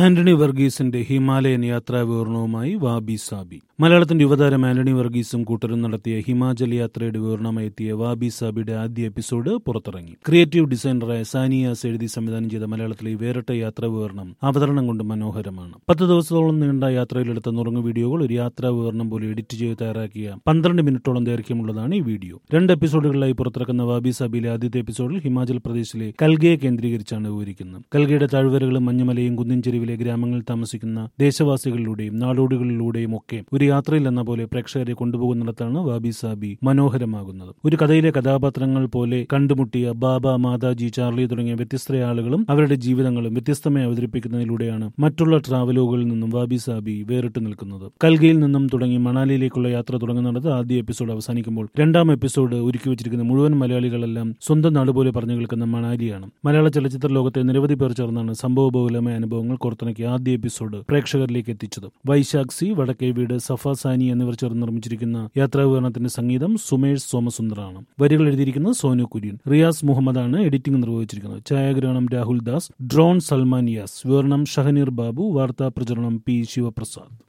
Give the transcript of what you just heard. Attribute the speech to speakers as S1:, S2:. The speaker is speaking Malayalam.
S1: ആന്റണി വർഗീസിന്റെ ഹിമാലയൻ യാത്രാ വിവരണവുമായി വാബി സാബി മലയാളത്തിന്റെ യുവതാരം ആന്റണി വർഗീസും കൂട്ടരും നടത്തിയ ഹിമാചൽ യാത്രയുടെ വിവരണമായി എത്തിയ വാബി സാബിയുടെ ആദ്യ എപ്പിസോഡ് പുറത്തിറങ്ങി ക്രിയേറ്റീവ് ഡിസൈനറായ സാനിയാസ് എഴുതി സംവിധാനം ചെയ്ത മലയാളത്തിലെ ഈ വേറിട്ട യാത്രാ വിവരണം അവതരണം കൊണ്ട് മനോഹരമാണ് പത്ത് ദിവസത്തോളം നീണ്ട യാത്രയിലെടുത്ത നുറുങ്ങു വീഡിയോകൾ ഒരു യാത്രാ വിവരണം പോലെ എഡിറ്റ് ചെയ്ത് തയ്യാറാക്കിയ പന്ത്രണ്ട് മിനിറ്റോളം ദൈർഘ്യമുള്ളതാണ് ഈ വീഡിയോ രണ്ട് എപ്പിസോഡുകളിലായി പുറത്തിറക്കുന്ന വാബി സാബിയിലെ ആദ്യത്തെ എപ്പിസോഡിൽ ഹിമാചൽ പ്രദേശിലെ കൽഗയെ കേന്ദ്രീകരിച്ചാണ് വിവരിക്കുന്നത് കൽഗയുടെ താഴ്വരകളും മഞ്ഞുമലയും കുന്നിൻ ചെരുവിലെ ഗ്രാമങ്ങളിൽ താമസിക്കുന്ന ദേശവാസികളിലൂടെയും നാടോടികളിലൂടെയും ഒക്കെ ഒരു യാത്രയിൽ എന്ന പോലെ പ്രേക്ഷകരെ കൊണ്ടുപോകുന്നിടത്താണ് വാബി സാബി മനോഹരമാകുന്നത് ഒരു കഥയിലെ കഥാപാത്രങ്ങൾ പോലെ കണ്ടുമുട്ടിയ ബാബ മാതാജി ചാർലി തുടങ്ങിയ വ്യത്യസ്ത ആളുകളും അവരുടെ ജീവിതങ്ങളും വ്യത്യസ്തമായി അവതരിപ്പിക്കുന്നതിലൂടെയാണ് മറ്റുള്ള ട്രാവലോഗുകളിൽ നിന്നും വാബി സാബി വേറിട്ട് നിൽക്കുന്നത് കൽഗയിൽ നിന്നും തുടങ്ങി മണാലിയിലേക്കുള്ള യാത്ര തുടങ്ങുന്നിടത്ത് ആദ്യ എപ്പിസോഡ് അവസാനിക്കുമ്പോൾ രണ്ടാം എപ്പിസോഡ് ഒരുക്കി വെച്ചിരിക്കുന്ന മുഴുവൻ മലയാളികളെല്ലാം സ്വന്തം നാട് പോലെ പറഞ്ഞു കേൾക്കുന്ന മണാലിയാണ് മലയാള ചലച്ചിത്ര ലോകത്തെ നിരവധി പേർ ചേർന്നാണ് സംഭവബഹുലമായ അനുഭവങ്ങൾ കോർത്തിണക്കിയ ആദ്യ എപ്പിസോഡ് പ്രേക്ഷകരിലേക്ക് എത്തിച്ചത് വൈശാഖ് സി വടക്കേ വീട് സഫ സാനി എന്നിവർ ചേർന്ന് നിർമ്മിച്ചിരിക്കുന്ന യാത്രാവിവരണത്തിന്റെ സംഗീതം സുമേഷ് സോമസുന്ദറാണ് വരികൾ എഴുതിയിരിക്കുന്നത് സോനു കുര്യൻ റിയാസ് മുഹമ്മദാണ് എഡിറ്റിംഗ് നിർവഹിച്ചിരിക്കുന്നത് ഛായാഗ്രഹണം രാഹുൽ ദാസ് ഡ്രോൺ സൽമാൻ യാസ് വിവരണം ഷഹനീർ ബാബു വാർത്താ പ്രചരണം പി ശിവപ്രസാദ്